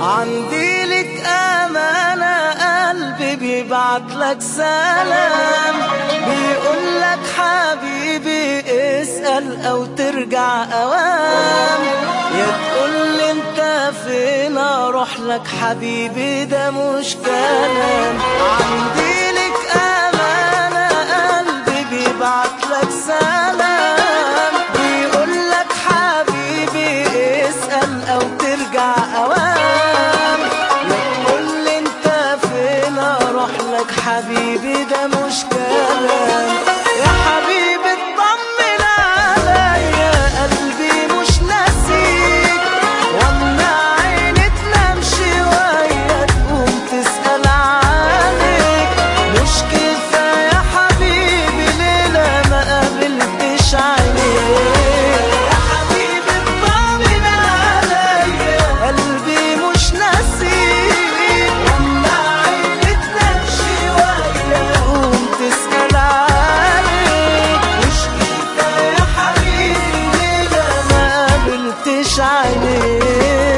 عندي لك أمانة قلبي بيبعت لك سلام بيقول لك حبيبي اسأل أو ترجع أوام يا تقول لي انت فين اروح لك حبيبي ده مش كلام عندي لك أمانة قلبي بيبعت لك سلام بيقول لك حبيبي اسأل أو ترجع أوام يقول لي انت فين اروح لك حبيبي ده مش كلام يا حبيبي اطمن عليا قلبي مش ناسيك واما عيني تنام شوية تقوم تسأل عنك مش كفاية حبيبي ليلة ما قابلتش عينيك يا حبيبي اطمن عليا قلبي مش ناسيك واما عيني تنام شوية تقوم تسأل عنك مش كفاية حبيبي ليلة ما قابلتش عينيك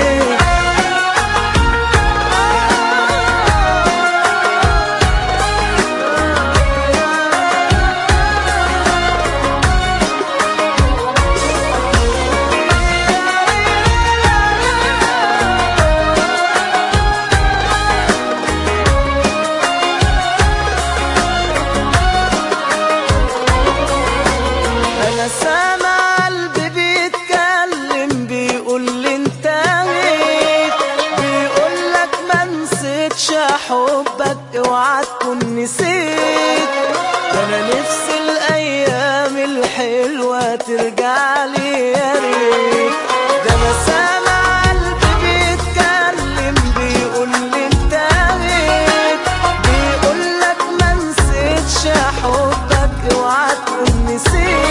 انا سامع قلبي بيتكلم بيقول لي انت غيت بيقول لك ما نسيتش حبك اوعى تكون نسيت انا نفسي الايام الحلوه ترجع لي يا ريت ده انا سامع قلبي بيتكلم بيقول لي انت غيت بيقول لك ما نسيتش حبك اوعى تكون نسيت